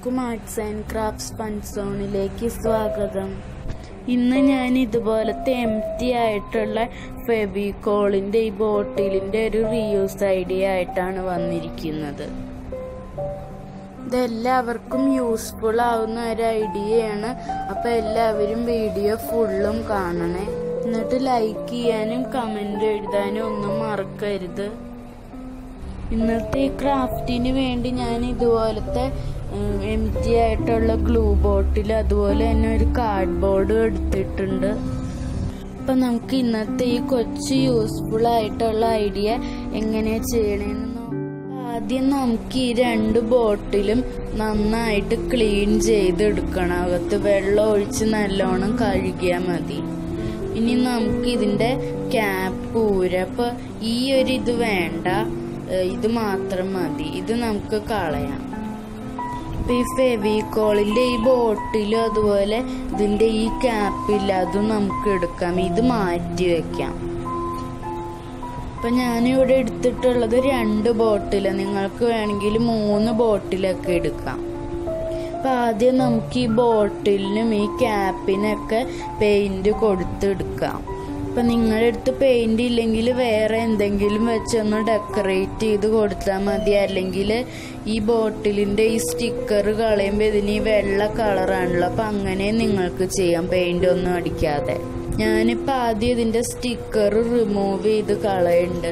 എല്ലാവർക്കും arts and crafts fun സോണിലേക്ക് സ്വാഗതം ഇന്ന് ഞാൻ ഇതുപോലത്തെ എം ടി ആയിട്ടുള്ള ഫെബിക്കോളിന്റെ ഈ ബോട്ടിലിന്റെ ഒരു റീയൂസ് ഐഡിയ ആയിട്ടാണ് വന്നിരിക്കുന്നത് ഇതെല്ലാവർക്കും യൂസ്ഫുൾ ആവുന്ന ഒരു ഐഡിയയാണ് അപ്പൊ എല്ലാവരും വീഡിയോ ഫുള്ളും കാണണേ എന്നിട്ട് ലൈക്ക് ചെയ്യാനും കമന്റ് എഴുതാനും ഒന്നും മറക്കരുത് ഇന്നത്തെ ഈ ക്രാഫ്റ്റിന് വേണ്ടി ഞാൻ ഇതുപോലത്തെ എം ടി ആയിട്ടുള്ള ഗ്ലൂ ബോട്ടിൽ അതുപോലെ തന്നെ ഒരു കാർഡ് ബോർഡും എടുത്തിട്ടുണ്ട് അപ്പൊ നമുക്ക് ഇന്നത്തെ ഈ കൊച്ചു യൂസ്ഫുൾ ആയിട്ടുള്ള ഐഡിയ എങ്ങനെയാ ചെയ്യണേന്ന് നോക്കാം ആദ്യം നമുക്ക് ഈ രണ്ട് ബോട്ടിലും നന്നായിട്ട് ക്ലീൻ ചെയ്തെടുക്കണം അകത്ത് വെള്ളം ഒഴിച്ച് നല്ലോണം കഴുകിയാൽ മതി ഇനി നമുക്ക് ഇതിന്റെ ക്യാപ്പ് ഊര അപ്പൊ ഈ ഒരു ഇത് വേണ്ട ഏഹ് ഇത് മാത്രം മതി ഇത് നമുക്ക് കളയാം ഇപ്പൊ ഈ ഫെവിക്കോളിന്റെ ഈ ബോട്ടിലും അതുപോലെ ഇതിന്റെ ഈ ക്യാപ്പില്ല അതും നമുക്ക് എടുക്കാം ഇത് മാറ്റി വെക്കാം ഇപ്പൊ ഞാനിവിടെ എടുത്തിട്ടുള്ളത് രണ്ട് ബോട്ടില് നിങ്ങൾക്ക് വേണമെങ്കിൽ മൂന്ന് ബോട്ടിലൊക്കെ എടുക്കാം അപ്പൊ ആദ്യം നമുക്ക് ഈ ബോട്ടിലിനും ഈ ക്യാപ്പിനൊക്കെ പെയിന്റ് കൊടുത്തെടുക്കാം ഇപ്പൊ നിങ്ങളുടെ അടുത്ത് പെയിന്റ് ഇല്ലെങ്കിൽ വേറെ എന്തെങ്കിലും വെച്ചൊന്ന് ഡെക്കറേറ്റ് ചെയ്ത് കൊടുത്താൽ മതി അല്ലെങ്കിൽ ഈ ബോട്ടിലിന്റെ ഈ സ്റ്റിക്കർ കളയുമ്പോൾ ഇതിന് ഈ വെള്ള കളറാണല്ലോ അപ്പൊ അങ്ങനെ നിങ്ങൾക്ക് ചെയ്യാം പെയിന്റ് ഒന്നും അടിക്കാതെ ഞാനിപ്പോ ആദ്യം ഇതിന്റെ സ്റ്റിക്കർ റിമൂവ് ചെയ്ത് കളയുന്നുണ്ട്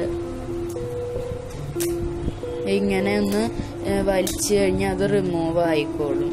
ഇങ്ങനെ ഒന്ന് ഏഹ്, വലിച്ചു കഴിഞ്ഞാൽ അത് റിമൂവ് ആയിക്കോളും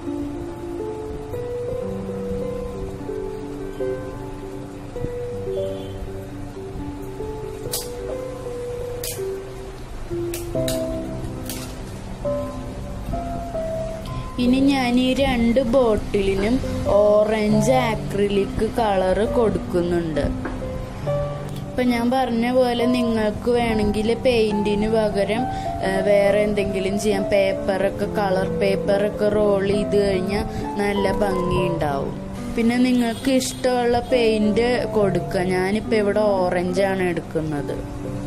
ഇനി ഞാൻ ഈ രണ്ട് ബോട്ടിലിനും ഓറഞ്ച് ആക്രിലിക് കളറ് കൊടുക്കുന്നുണ്ട് ഇപ്പൊ ഞാൻ പറഞ്ഞ പോലെ നിങ്ങൾക്ക് വേണമെങ്കിൽ പെയിന്റിന് പകരം ആ, വേറെ എന്തെങ്കിലും ചെയ്യാം പേപ്പറൊക്കെ കളർ പേപ്പറൊക്കെ റോൾ ചെയ്ത് കഴിഞ്ഞാൽ നല്ല ഭംഗി ഉണ്ടാവും പിന്നെ നിങ്ങൾക്ക് ഇഷ്ടമുള്ള പെയിന്റ് കൊടുക്കുക ഞാനിപ്പോ ഇവിടെ ഓറഞ്ച് ആണ് എടുക്കുന്നത്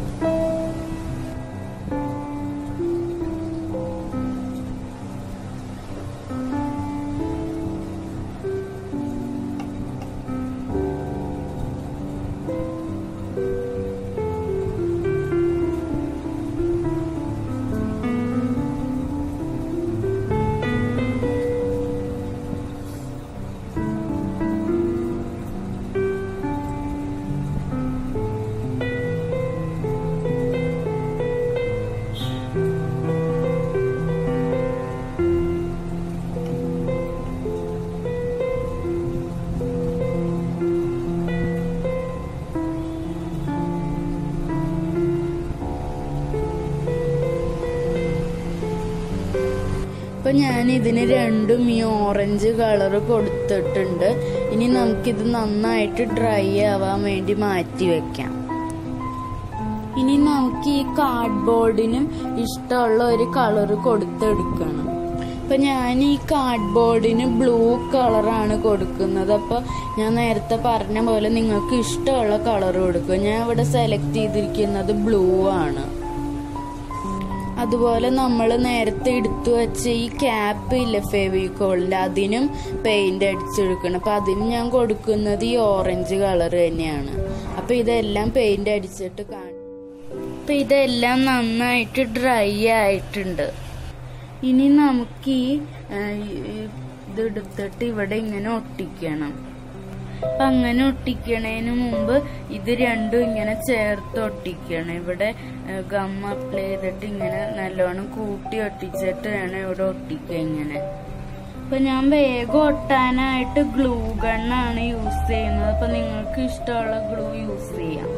ഇപ്പൊ ഞാൻ ഇതിന് രണ്ടും ഈ ഓറഞ്ച് കളർ കൊടുത്തിട്ടുണ്ട് ഇനി നമുക്കിത് നന്നായിട്ട് ഡ്രൈ ആവാൻ വേണ്ടി മാറ്റി വെക്കാം ഇനി നമുക്ക് ഈ കാർഡ്ബോർഡിനും ഇഷ്ടമുള്ള ഒരു കളർ കൊടുത്തെടുക്കണം അപ്പൊ ഞാൻ ഈ കാർഡ്ബോർഡിന് ബ്ലൂ കളറാണ് കൊടുക്കുന്നത് അപ്പൊ ഞാൻ നേരത്തെ പറഞ്ഞ പോലെ നിങ്ങൾക്ക് ഇഷ്ടമുള്ള കളർ കൊടുക്കുക ഞാൻ ഇവിടെ സെലക്ട് ചെയ്തിരിക്കുന്നത് ബ്ലൂ ആണ് അതുപോലെ നമ്മൾ നേരത്തെ എടുത്തു വെച്ച ഈ ക്യാപ്പ് ഇല്ല ഫെവിക്കോളിന്റെ അതിനും പെയിന്റ് അടിച്ചെടുക്കണം അപ്പൊ അതിന് ഞാൻ കൊടുക്കുന്നത് ഈ ഓറഞ്ച് കളർ തന്നെയാണ് അപ്പൊ ഇതെല്ലാം പെയിന്റ് അടിച്ചിട്ട് കാണും അപ്പൊ ഇതെല്ലാം നന്നായിട്ട് ഡ്രൈ ആയിട്ടുണ്ട് ഇനി നമുക്ക് ഈ ആ, ഈ ഇത് എടുത്തിട്ട് ഇവിടെ ഇങ്ങനെ ഒട്ടിക്കണം അപ്പൊ അങ്ങനെ ഒട്ടിക്കണേന് മുമ്പ് ഇത് രണ്ടും ഇങ്ങനെ ചേർത്ത് ഒട്ടിക്കണം ഇവിടെ ഗം അപ്ലൈ ചെയ്തിട്ട് ഇങ്ങനെ നല്ലോണം കൂട്ടി ഒട്ടിച്ചിട്ട് വേണം ഇവിടെ ഒട്ടിക്കുക ഇങ്ങനെ അപ്പൊ ഞാൻ വേഗം ഒട്ടാനായിട്ട് ഗ്ലൂ ഗണ്ണാണ് യൂസ് ചെയ്യുന്നത് അപ്പൊ നിങ്ങൾക്ക് ഇഷ്ടമുള്ള ഗ്ലൂ യൂസ് ചെയ്യാം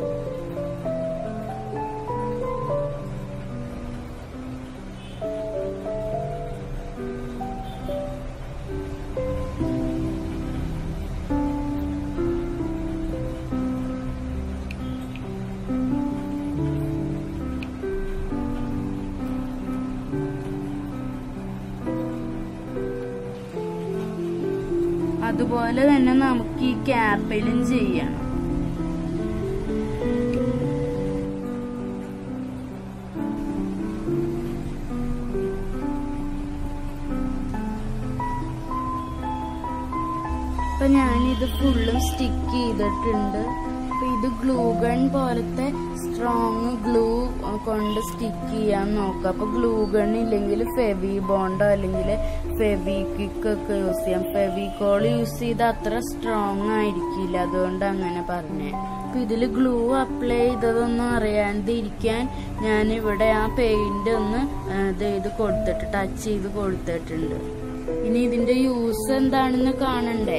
അതുപോലെ തന്നെ നമുക്ക് ഈ ക്യാപ്പിലും ചെയ്യണം ഇത് ഫുള്ളും സ്റ്റിക്ക് ചെയ്തിട്ടുണ്ട് അപ്പൊ ഇത് ഗ്ലൂ ഗൺ പോലത്തെ സ്ട്രോങ് ഗ്ലൂ കൊണ്ട് സ്റ്റിക്ക് ചെയ്യാൻ നോക്കാം അപ്പൊ ഗ്ലൂ ഗൺ ഇല്ലെങ്കിൽ ഫെവി ബോണ്ടോ അല്ലെങ്കിൽ ഫെവി ക്വിക്ക് ഒക്കെ യൂസ് ചെയ്യാം ഫെവിക്കോൾ യൂസ് ചെയ്ത് അത്ര സ്ട്രോങ് ആയിരിക്കില്ല അതുകൊണ്ട് അങ്ങനെ പറഞ്ഞേ അപ്പൊ ഇതിൽ ഗ്ലൂ അപ്ലൈ ചെയ്തതൊന്നും അറിയാണ്ടിരിക്കാൻ ഞാൻ ഇവിടെ ആ പെയിന്റ് ഒന്ന് ആ, ഇത് ചെയ്ത് കൊടുത്തിട്ട് ടച്ച് ചെയ്ത് കൊടുത്തിട്ടുണ്ട് ഇനി ഇതിന്റെ യൂസ് എന്താണെന്ന് കാണണ്ടേ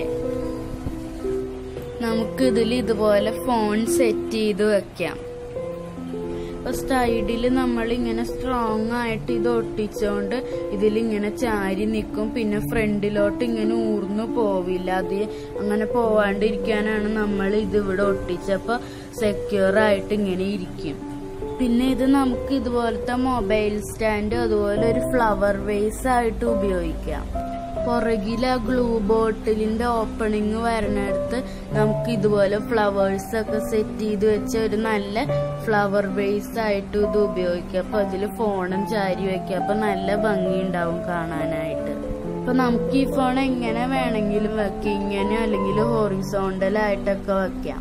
നമുക്ക് ഇതിൽ ഇതുപോലെ ഫോൺ സെറ്റ് ചെയ്ത് വെക്കാം അപ്പൊ സൈഡിൽ നമ്മൾ ഇങ്ങനെ സ്ട്രോങ് ആയിട്ട് ഇത് ഒട്ടിച്ചോണ്ട് ഇതിലിങ്ങനെ ചാരി നിൽക്കും പിന്നെ ഫ്രണ്ടിലോട്ട് ഇങ്ങനെ ഊർന്നു പോവില്ല അത് അങ്ങനെ പോവാണ്ടിരിക്കാനാണ് നമ്മൾ ഇത് ഇവിടെ ഒട്ടിച്ചപ്പോ സെക്യൂർ ആയിട്ട് ഇങ്ങനെ ഇരിക്കും പിന്നെ ഇത് നമുക്ക് ഇതുപോലത്തെ മൊബൈൽ സ്റ്റാൻഡ് അതുപോലെ ഒരു ഫ്ലവർ വേസ് ആയിട്ട് ഉപയോഗിക്കാം പുറകിൽ ആ ഗ്ലൂ ബോട്ടിലിന്റെ ഓപ്പണിങ് വരണടുത്ത് നമുക്ക് ഇതുപോലെ ഫ്ലവേഴ്സ് ഒക്കെ സെറ്റ് ചെയ്ത് വെച്ച ഒരു നല്ല ഫ്ലവർ ബേസ് ആയിട്ട് ഇത് ഉപയോഗിക്കാം അപ്പൊ അതിൽ ഫോണും ചാരി വെക്കാം അപ്പൊ നല്ല ഭംഗി ഉണ്ടാവും കാണാനായിട്ട് അപ്പൊ നമുക്ക് ഈ ഫോൺ എങ്ങനെ വേണമെങ്കിലും വെക്കാം ഇങ്ങനെ അല്ലെങ്കിൽ ഹോറിസോണ്ടൽ ആയിട്ടൊക്കെ വെക്കാം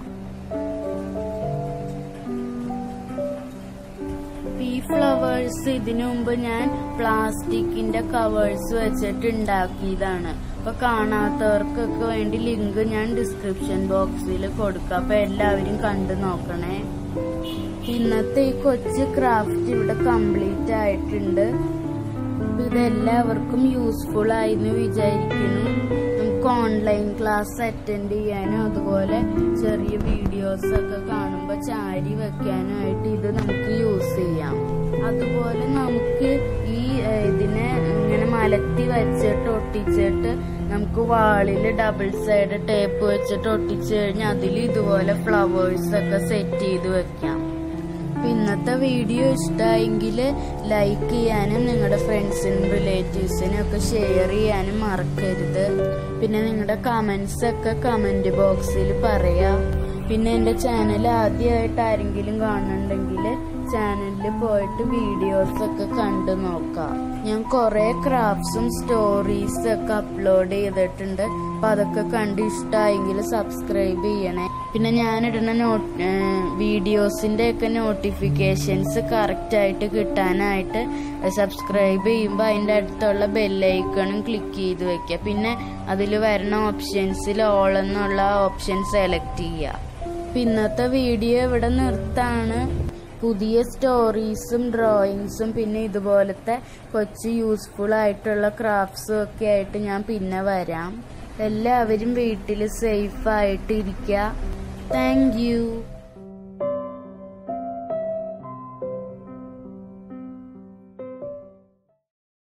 ഈ ഫ്ലവേഴ്സ് ഇതിനു മുമ്പ് ഞാൻ പ്ലാസ്റ്റിക്കിന്റെ കവേഴ്സ് വെച്ചിട്ട് ഉണ്ടാക്കിയതാണ് അപ്പൊ കാണാത്തവർക്കൊക്കെ വേണ്ടി ലിങ്ക് ഞാൻ ഡിസ്ക്രിപ്ഷൻ ബോക്സിൽ കൊടുക്കാം അപ്പൊ എല്ലാവരും കണ്ടു നോക്കണേ ഇന്നത്തെ ഈ കൊച്ചു ക്രാഫ്റ്റ് ഇവിടെ കംപ്ലീറ്റ് ആയിട്ടുണ്ട് അപ്പൊ ഇതെല്ലാവർക്കും യൂസ്ഫുൾ ആയിന്ന് വിചാരിക്കുന്നു നമുക്ക് ഓൺലൈൻ ക്ലാസ് അറ്റൻഡ് ചെയ്യാനും അതുപോലെ ചെറിയ വീഡിയോസ് ഒക്കെ കാണുമ്പോൾ ചാരി വെക്കാനായിട്ട് ഇത് നമുക്ക് യൂസ് ചെയ്യാം അതുപോലെ നമുക്ക് ഈ ഏഹ്, ഇതിനെ ഇങ്ങനെ മലത്തി വെച്ചിട്ട് ഒട്ടിച്ചിട്ട് നമുക്ക് വാളിൽ ഡബിൾ സൈഡ് ടേപ്പ് വെച്ചിട്ട് ഒട്ടിച്ചു കഴിഞ്ഞാൽ അതിൽ ഇതുപോലെ ഫ്ലവേഴ്സ് ഒക്കെ സെറ്റ് ചെയ്ത് വെക്കാം അപ്പൊ ഇന്നത്തെ വീഡിയോ ഇഷ്ടമായെങ്കിൽ ലൈക്ക് ചെയ്യാനും നിങ്ങളുടെ ഫ്രണ്ട്സിനും റിലേറ്റീവ്സിനും ഒക്കെ ഷെയർ ചെയ്യാനും മറക്കരുത് പിന്നെ നിങ്ങളുടെ കമൻസ് ഒക്കെ കമന്റ് ബോക്സിൽ പറയാം പിന്നെ എൻ്റെ ചാനൽ ആദ്യമായിട്ട് ആരെങ്കിലും കാണുന്നുണ്ടെങ്കിൽ ചാനലിൽ പോയിട്ട് വീഡിയോസ് ഒക്കെ കണ്ടു നോക്കാം ഞാൻ കുറേ ക്രാഫ്റ്റ്സും സ്റ്റോറീസ് ഒക്കെ അപ്ലോഡ് ചെയ്തിട്ടുണ്ട് അപ്പൊ അതൊക്കെ കണ്ട് ഇഷ്ടമായെങ്കിൽ സബ്സ്ക്രൈബ് ചെയ്യണേ പിന്നെ ഞാനിടുന്ന നോ വീഡിയോസിന്റെ ഒക്കെ നോട്ടിഫിക്കേഷൻസ് കറക്റ്റ് ആയിട്ട് കിട്ടാനായിട്ട് സബ്സ്ക്രൈബ് ചെയ്യുമ്പോൾ അതിൻ്റെ അടുത്തുള്ള ബെല്ലൈക്കണും ക്ലിക്ക് ചെയ്ത് വെക്കുക പിന്നെ അതിൽ വരുന്ന ഓപ്ഷൻസിൽ ഓൾ എന്നുള്ള ഓപ്ഷൻ സെലക്ട് ചെയ്യുക അപ്പൊ ഇന്നത്തെ വീഡിയോ ഇവിടെ നിർത്താണ് പുതിയ സ്റ്റോറീസും ഡ്രോയിങ്സും പിന്നെ ഇതുപോലത്തെ കൊച്ചു യൂസ്ഫുൾ ആയിട്ടുള്ള ക്രാഫ്റ്റ്സും ഒക്കെ ആയിട്ട് ഞാൻ പിന്നെ വരാം എല്ലാവരും വീട്ടിൽ സേഫ് ആയിട്ട് ഇരിക്കുക താങ്ക് യു